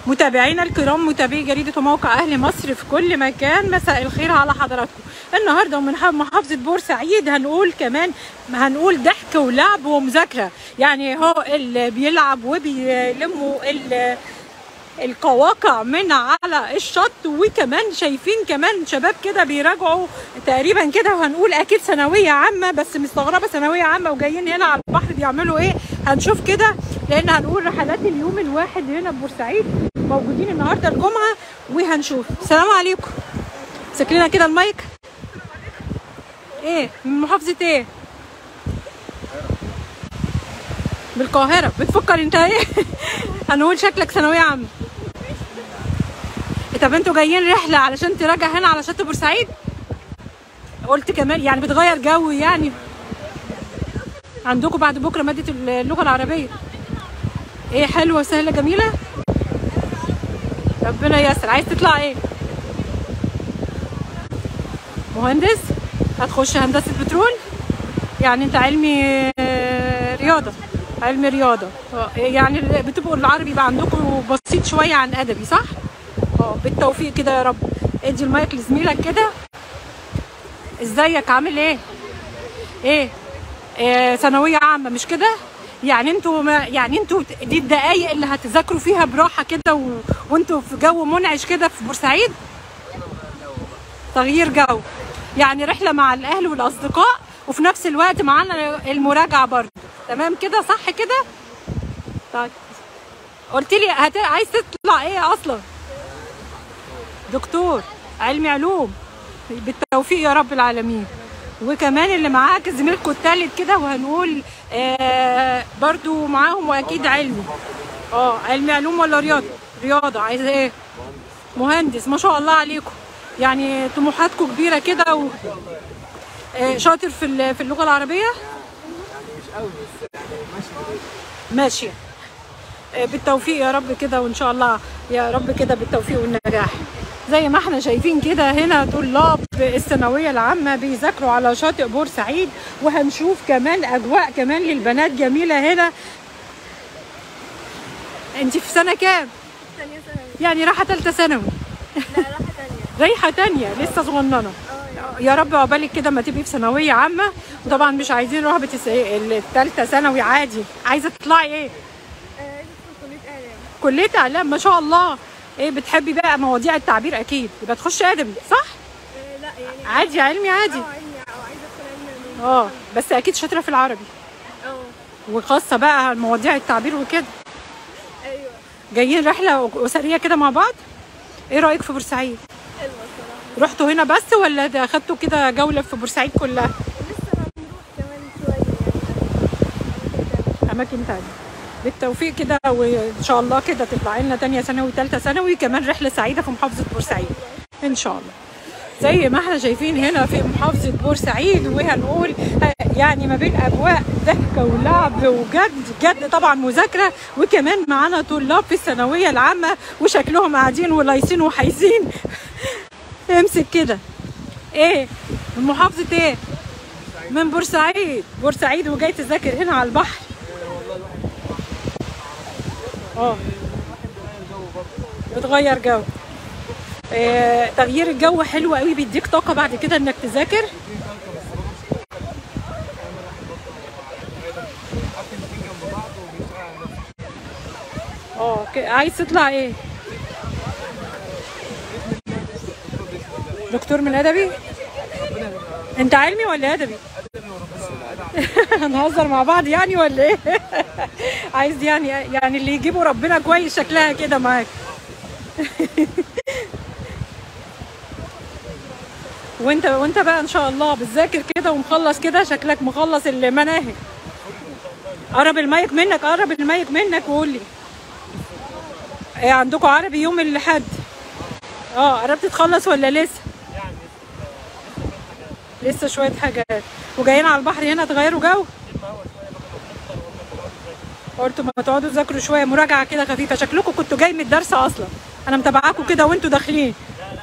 متابعينا الكرام متابعي جريدة وموقع أهل مصر في كل مكان مساء الخير على حضراتكم النهارده من محافظة بورسعيد هنقول كمان هنقول ضحك ولعب ومذاكرة يعني هو اللي بيلعب وبيلموا ال- القواقع من على الشط وكمان شايفين كمان شباب كده بيراجعوا تقريبا كده وهنقول اكيد ثانويه عامه بس مستغربه ثانويه عامه وجايين هنا على البحر بيعملوا ايه هنشوف كده لان هنقول رحلات اليوم الواحد هنا في بورسعيد موجودين النهارده الجمعه وهنشوف السلام عليكم سكرنا كده المايك ايه من محافظه ايه بالقاهره بتفكر انت ايه هنقول شكلك ثانويه عامه طب انتوا جايين رحله علشان تراجع هنا على شط بورسعيد قلت كمان يعني بتغير جو يعني عندكم بعد بكره ماده اللغه العربيه ايه حلوه سهله جميله ربنا ييسر عايز تطلع ايه مهندس هتخش هندسه بترول يعني انت علمي آه، رياضه علمي رياضه اه، يعني بتبقوا العربي يبقى عندكم بسيط شويه عن ادبي صح اه بالتوفيق كده يا رب ادي المايك لزميلك كده ازيك عامل ايه ايه آه، ثانويه عامه مش كده يعني انتوا ما يعني انتوا دي الدقايق اللي هتذاكروا فيها براحه كده و... وانتوا في جو منعش كده في بورسعيد تغيير جو يعني رحله مع الاهل والاصدقاء وفي نفس الوقت معانا المراجعه برضه تمام كده صح كده طيب قلت لي هت... عايز تطلع ايه اصلا دكتور علمي علوم بالتوفيق يا رب العالمين وكمان اللي معاك زميلكم التالت كده وهنقول آه برضو معاهم واكيد علمي اه علمي علوم ولا رياضه رياضه عايزه ايه مهندس ما شاء الله عليكم يعني طموحاتكم كبيره كده و... آه شاطر في ال- في اللغه العربيه ماشي آه، بالتوفيق يا رب كده وان شاء الله يا رب كده بالتوفيق والنجاح زي ما احنا شايفين كده هنا طلاب الثانويه العامه بيذاكروا على شاطئ بورسعيد وهنشوف كمان اجواء كمان للبنات جميله هنا انت في سنه كام ثانية ثانوي يعني رايحه ثالثه ثانوي لا راحة تانية رايحه تانية لسه صغننه يا رب عقبالك كده ما تبقي في ثانويه عامه وطبعا مش عايزين رهبه الس- الثالثه ثانوي عادي عايزه تطلعي ايه آه، في كلية إعلام كليه اعلام ما شاء الله ايه بتحبي بقى مواضيع التعبير اكيد يبقى تخش ادبي صح آه، لا يعني عادي علمي عادي اه علمي اه عايزة ادخل علمي علوم اه بس اكيد شاطره في العربي اه وخاصه بقى مواضيع التعبير وكده ايوه جايين رحله اسريه كده مع بعض ايه رايك في بورسعيد حلوة الصراحة رحتوا هنا بس ولا ده اخدتوا كده جوله في بورسعيد كلها لسه هنروح كمان شوية يعني اماكن تانية بالتوفيق كده وان شاء الله كده تطلع لنا تانية ثانوي ثالثه ثانوي كمان رحله سعيده في محافظه بورسعيد ان شاء الله زي ما احنا شايفين هنا في محافظه بورسعيد وهنقول آه، يعني ما بين اجواء ضحك ولعب وجد جد طبعا مذاكره وكمان معانا طلاب في الثانويه العامه وشكلهم قاعدين ولايصين وحايزين امسك كده ايه من محافظه ايه من بورسعيد بورسعيد وجاي تذاكر هنا على البحر اه بتغير جو آه، تغيير الجو حلو قوي بيديك طاقه بعد كده انك تذاكر اه ك- عايز تطلع ايه دكتور من ادبي انت علمي ولا ادبي هنهزر مع بعض يعني ولا ايه عايز يعني يعني اللي يجيبه ربنا كويس شكلها كده معاك وانت وانت بقى ان شاء الله بتذاكر كده ومخلص كده شكلك مخلص المناهج قرب المايك منك قرب المايك منك وقول لي ايه عندكم عربي يوم الاحد اه قربت تخلص ولا لسه لسه شويه حاجات وجايين على البحر هنا تغيروا جو قلتوا ما تقعدوا تذاكروا شويه مراجعه كده خفيفه شكلكم كنتوا جاي من الدرس اصلا انا متابعاكم كده وانتوا داخلين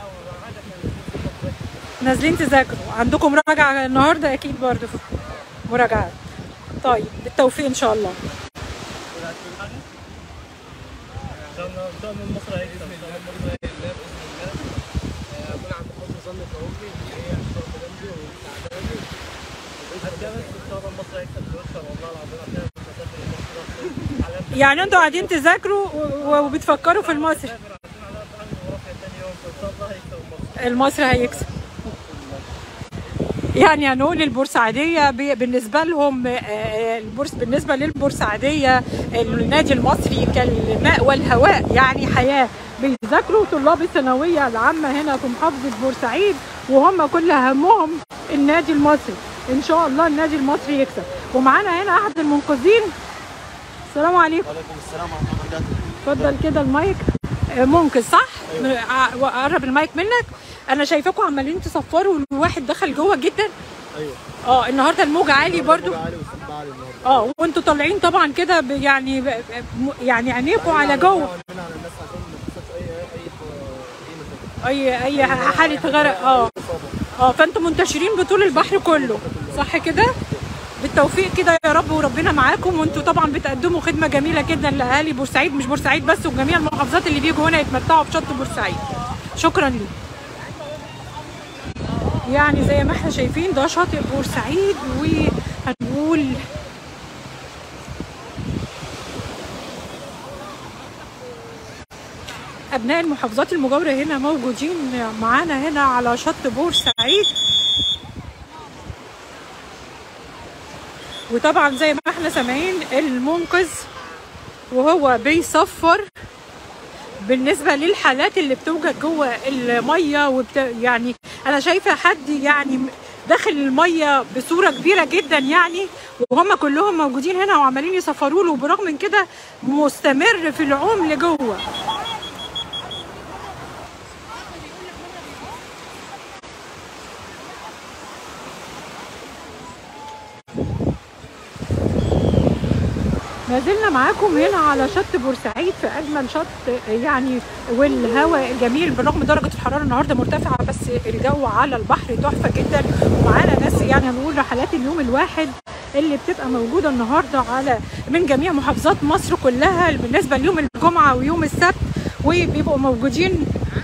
نازلين تذاكروا عندكم مراجعه النهارده اكيد برضه مراجعات طيب بالتوفيق ان شاء الله ان شاء الله مصر هيكسب ان شاء الله مصر هيكسب باذن الله اكون عند حسن ظن قومي اللي هي اشرف جنبي وساعداني هتجوز ان شاء الله مصر هيكسب ويكسب والله العظيم عشان مسافر مصر على يعني انتوا قاعدين تذاكروا و- وبتفكروا في المصري مسافر عشان على امتحان جغرافيا تاني يوم فان شاء الله هيكسب مصر المصري هيكسب يعني هنقول البورسعيدية بي- بالنسبة لهم آه، البورس بالنسبة للبورسعيدية النادي المصري كالماء والهواء يعني حياة بيذاكروا طلاب الثانوية العامة هنا في محافظة بورسعيد وهم كل همهم النادي المصري إن شاء الله النادي المصري يكسب ومعانا هنا أحد المنقذين السلام عليكم وعليكم السلام ورحمه الله وبركاته اتفضل كده المايك آه، منقذ صح؟ ع- قرب المايك منك انا شايفاكم عمالين تصفروا الواحد دخل جوه جدا ايوه اه النهارده الموج عالي برضو موج عالي والسحب عالي النهارده اه وانتوا طالعين طبعا كده ب- يعني ب- ب- يعني عينيكم على جوه عينينا على الناس عشان ما تحصلش اي اي اي مشاكل اي اي حاله غرق اه اه فانتوا منتشرين بطول البحر كله صح كده بالتوفيق كده يا رب وربنا معاكم وانتوا طبعا بتقدموا خدمه جميله جدا لاهالي بورسعيد مش بورسعيد بس وجميع المحافظات اللي بيجوا هنا يتمتعوا بشط بورسعيد شكرا لي يعني زي ما احنا شايفين ده شاطئ بورسعيد وهنقول أبناء المحافظات المجاورة هنا موجودين معانا هنا على شط بورسعيد وطبعا زي ما احنا سامعين المنقذ وهو بيصفر بالنسبة للحالات اللي بتوجد جوه المية وبت... يعني أنا شايفة حد يعني داخل المية بصورة كبيرة جدا يعني وهم كلهم موجودين هنا وعمالين يصفروا له وبرغم من كده مستمر في العوم لجوه ما زلنا معاكم هنا على شط بورسعيد في اجمل شط يعني والهواء الجميل بالرغم درجه الحراره النهارده مرتفعه بس الجو على البحر تحفه جدا ومعانا ناس يعني هنقول رحلات اليوم الواحد اللي بتبقى موجوده النهارده على من جميع محافظات مصر كلها بالنسبه ليوم الجمعه ويوم السبت وبيبقوا موجودين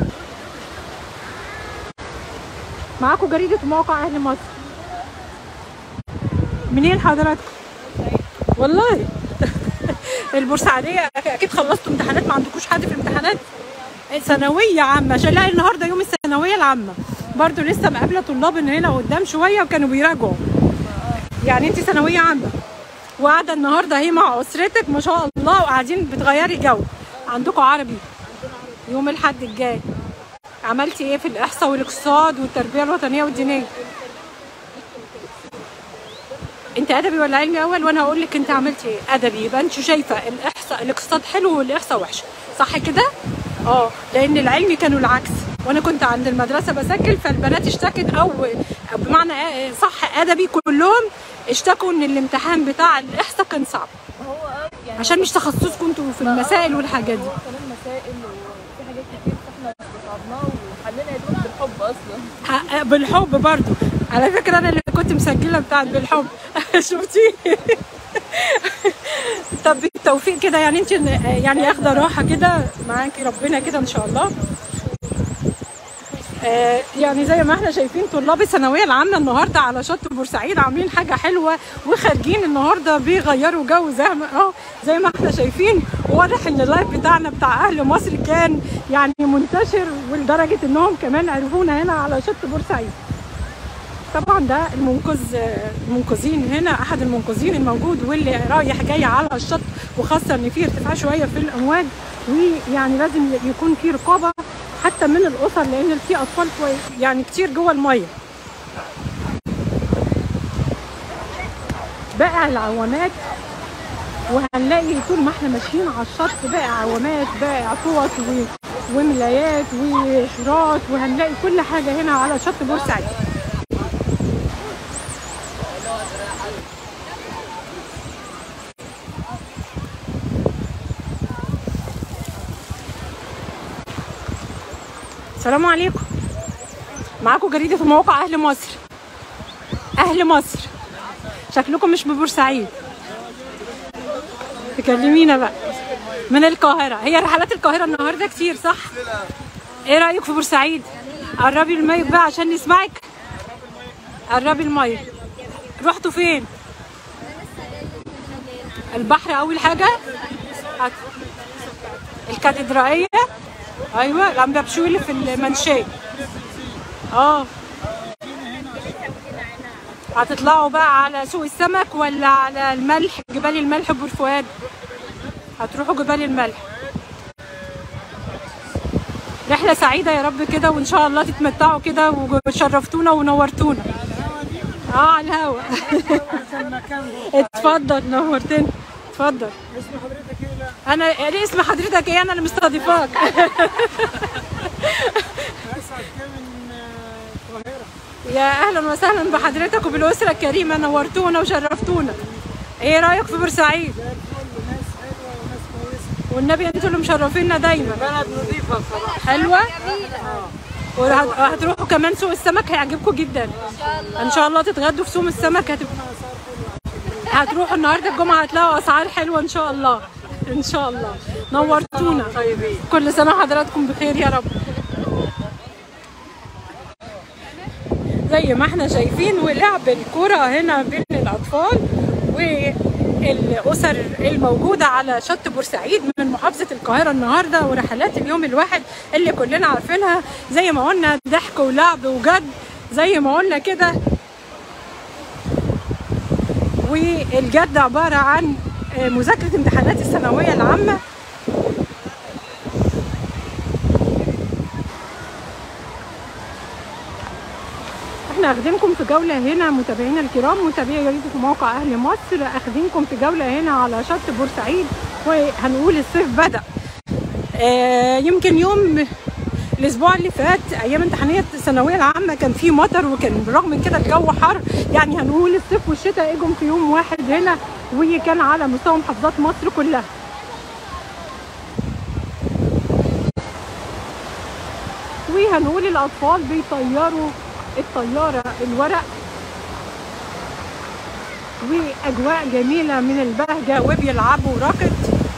معاكم جريده موقع اهل مصر منين حضراتكم والله البورسعيديه اكيد خلصتوا امتحانات ما عندكوش حد في الامتحانات ثانويه عامه عشان لا النهارده يوم الثانويه العامه برضو لسه مقابله طلاب ان هنا قدام شويه وكانوا بيراجعوا يعني انت ثانويه عامه وقاعده النهارده اهي مع اسرتك ما شاء الله وقاعدين بتغيري جو عندكم عربي يوم الاحد الجاي عملتي ايه في الاحصاء والاقتصاد والتربيه الوطنيه والدينيه انت ادبي ولا علمي اول وانا هقول لك انت عملتي ايه ادبي يبقى انت شايفه الاحصاء الاقتصاد حلو والاحصاء وحش صح كده اه لان العلمي كانوا العكس وانا كنت عند المدرسه بسجل فالبنات اشتكت او بمعنى آه، صح ادبي كلهم اشتكوا ان الامتحان بتاع الاحصاء كان صعب هو اه يعني عشان مش تخصصكم انتوا في المسائل والحاجات دي هو كمان مسائل وفي حاجات كتير فاحنا استصعبناها وحلينا يا دوب بالحب اصلا ح- بالحب برضو على فكرة أنا اللي كنت مسجلة بتاعت بالحب شفتي طب بالتوفيق كده يعني انت يعني اخده راحة كده معاكي ربنا كده ان شاء الله آه، يعني زي ما احنا شايفين طلاب الثانويه العامه النهارده على شط بورسعيد عاملين حاجه حلوه وخارجين النهارده بيغيروا جو زي ما اه زي ما احنا شايفين واضح ان اللايف بتاعنا بتاع اهل مصر كان يعني منتشر ولدرجه انهم كمان عرفونا هنا على شط بورسعيد طبعا ده المنقذ المنقذين هنا احد المنقذين الموجود واللي رايح جاي على الشط وخاصه ان في ارتفاع شويه في الامواج ويعني لازم يكون في رقابه حتى من الاسر لان في اطفال كوي- يعني كتير جوه الميه بائع العوامات وهنلاقي طول ما احنا ماشيين على الشط بائع عوامات بائع فوط و- وملايات وشراط وهنلاقي كل حاجه هنا على شط بورسعيد السلام عليكم معاكم جريدة موقع أهل مصر أهل مصر شكلكم مش من بورسعيد تكلمينا بقى من القاهرة هي الرحلات القاهره النهارده كتير صح ايه رايك في بورسعيد قربي المايك بقى عشان نسمعك قربي المايك رحتوا فين البحر اول حاجه هت- الكاتدرائيه ايوه الانبابشو اللي في المنشيه اه هتطلعوا بقى على سوق السمك ولا على الملح جبال الملح بور فؤاد هتروحوا جبال الملح رحلة سعيدة يا رب كده وإن شاء الله تتمتعوا كده وشرفتونا ونورتونا اه على الهوا اتفضل نورتنا اتفضل اسم حضرتك ايه لا انا يعني اسم حضرتك ايه انا اللي مستضيفاك اسعد كده من آه، القاهره يا اهلا وسهلا بحضرتك وبالاسره الكريمه نورتونا وشرفتونا ايه رايك في بورسعيد زي الفل وناس حلوه وناس كويسه والنبي انتوا اللي مشرفينا دايما بلد نظيفه بصراحه حلوه وهت- وهتروحوا كمان سوق السمك هيعجبكم جدا ان شاء الله تتغدوا في سوق السمك هتبقوا هتروحوا النهارده الجمعه هتلاقوا اسعار حلوه ان شاء الله ان شاء الله نورتونا طيبين كل سنه وحضراتكم بخير يا رب زي ما احنا شايفين ولعب الكرة هنا بين الأطفال والأسر الموجودة على شط بورسعيد من محافظة القاهرة النهاردة ورحلات اليوم الواحد اللي كلنا عارفينها زي ما قلنا ضحك ولعب وجد زي ما قلنا كده والجد عبارة عن مذاكرة امتحانات الثانوية العامة احنا اخدينكم في جولة هنا متابعينا الكرام متابعي جريدة موقع اهل مصر اخدينكم في جولة هنا على شط بورسعيد وهنقول الصيف بدأ آه يمكن يوم الاسبوع اللي فات ايام امتحانات الثانويه العامه كان في مطر وكان بالرغم من كده الجو حر يعني هنقول الصيف والشتاء اجوا في يوم واحد هنا وكان على مستوى محافظات مصر كلها وهنقول الاطفال بيطيروا الطياره الورق واجواء جميله من البهجه وبيلعبوا راكت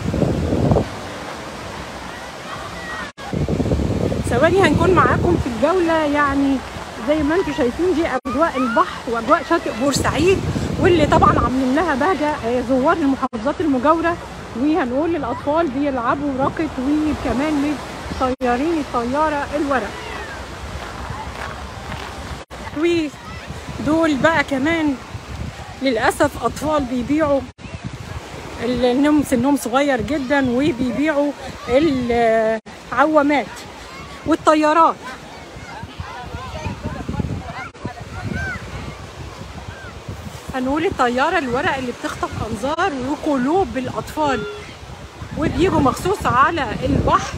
ثواني هنكون معاكم في الجوله يعني زي ما انتم شايفين دي اجواء البحر واجواء شاطئ بورسعيد واللي طبعا عاملين لها بهجه آه، زوار المحافظات المجاوره وهنقول الاطفال بيلعبوا راكت وكمان طيارين الطياره الورق ودول بقى كمان للاسف اطفال بيبيعوا النوم سنهم صغير جدا وبيبيعوا العوامات والطيارات هنقول الطيارة الورق اللي بتخطف أنظار وقلوب الأطفال وبيجوا مخصوص على البحر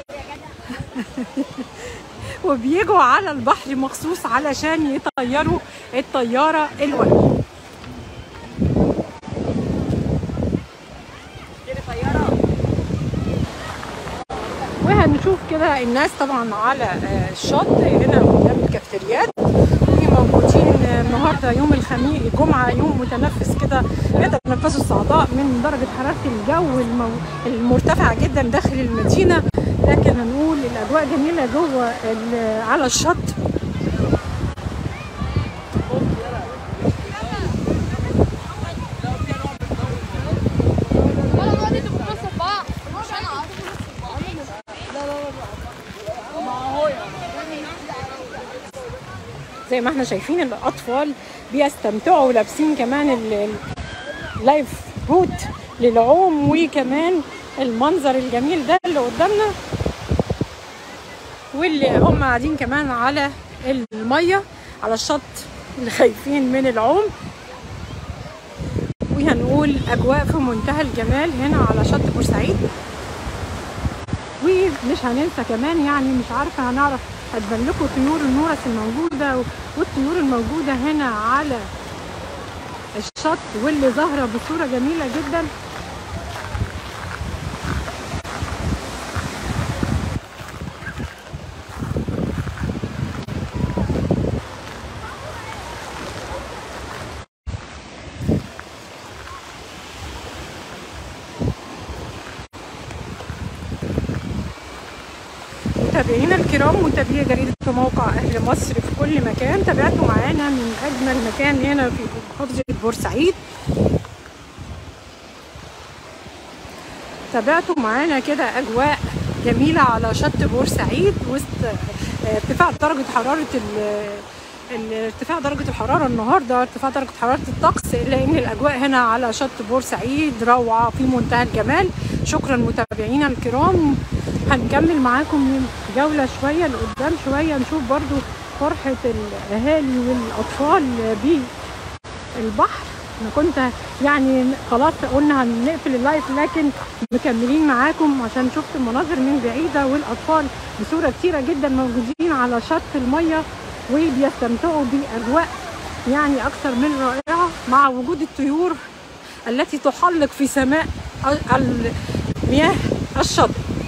وبيجوا على البحر مخصوص علشان يطيروا الطيارة الورق وهنشوف كده الناس طبعا على آه، الشط هنا قدام الكافتريات موجودين النهارده يوم الخميس الجمعه يوم متنفس كده يتنفسوا الصعداء من درجه حراره الجو المو... المرتفعه جدا داخل المدينه لكن هنقول الاجواء جميله جوه ال- على الشط ولا الواد انتوا بتبصوا في بعض مش انا زي ما احنا شايفين الاطفال بيستمتعوا لابسين كمان ال- ال- اللايف بوت للعوم وكمان المنظر الجميل ده اللي قدامنا واللي هم قاعدين كمان على الميه على الشط اللي خايفين من العوم وهنقول اجواء في منتهى الجمال هنا على شط بورسعيد ومش هننسى كمان يعني مش عارفه هنعرف هتبان لكم طيور النورس الموجوده والطيور الموجوده هنا على الشط واللي ظاهره بصوره جميله جدا متابعينا الكرام متابعي جريدة موقع أهل مصر في كل مكان تابعتوا معانا من أجمل مكان هنا في محافظة بورسعيد تابعتوا معانا كده أجواء جميلة على شط بورسعيد وسط آه، ارتفاع درجة حرارة ال- ال- ارتفاع درجة الحرارة النهاردة ارتفاع درجة حرارة الطقس إلا إن الأجواء هنا على شط بورسعيد روعة في منتهى الجمال شكرا متابعينا الكرام هنكمل معاكم جولة شوية لقدام شوية نشوف برضو فرحة الأهالي والأطفال بالبحر أنا كنت يعني خلاص قلنا هنقفل اللايف لكن مكملين معاكم عشان شفت المناظر من بعيدة والأطفال بصورة كتيرة جدا موجودين على شط المية وبيستمتعوا بأجواء يعني أكثر من رائعة مع وجود الطيور التي تحلق في سماء ال- مياه الشط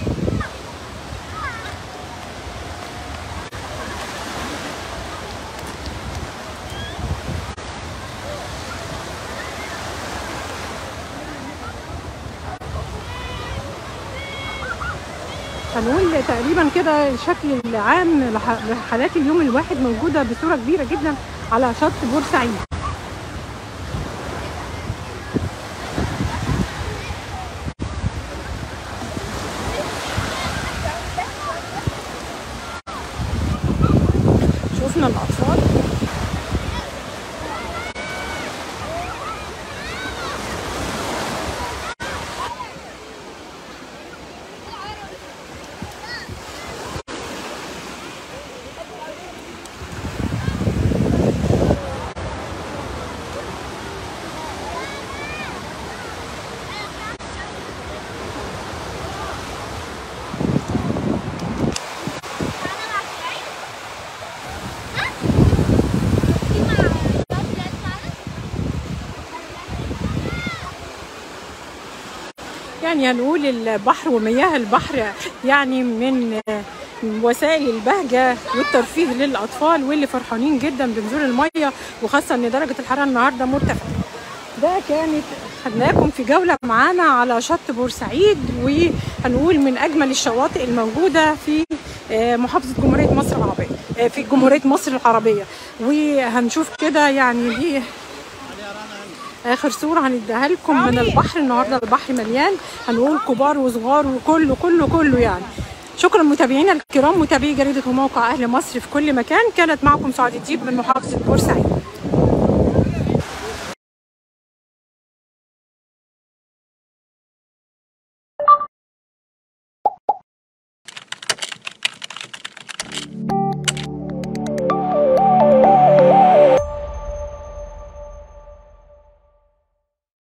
هنقول تقريبا كده الشكل العام لح- لحالات اليوم الواحد موجوده بصوره كبيره جدا على شط بورسعيد شفنا الاطفال يعني هنقول البحر ومياه البحر يعني من وسائل البهجة والترفيه للأطفال واللي فرحانين جدا بنزول المية وخاصة إن درجة الحرارة النهاردة مرتفعة ده كانت خدناكم في جولة معانا على شط بورسعيد وهنقول من أجمل الشواطئ الموجودة في آه، محافظة جمهورية مصر العربية آه، في جمهورية مصر العربية وهنشوف كده يعني دي اخر صوره هنديها لكم من البحر النهارده البحر مليان هنقول كبار وصغار وكله كله كله يعني شكرا متابعينا الكرام متابعي جريده وموقع اهل مصر في كل مكان كانت معكم سعاد الديب من محافظه بورسعيد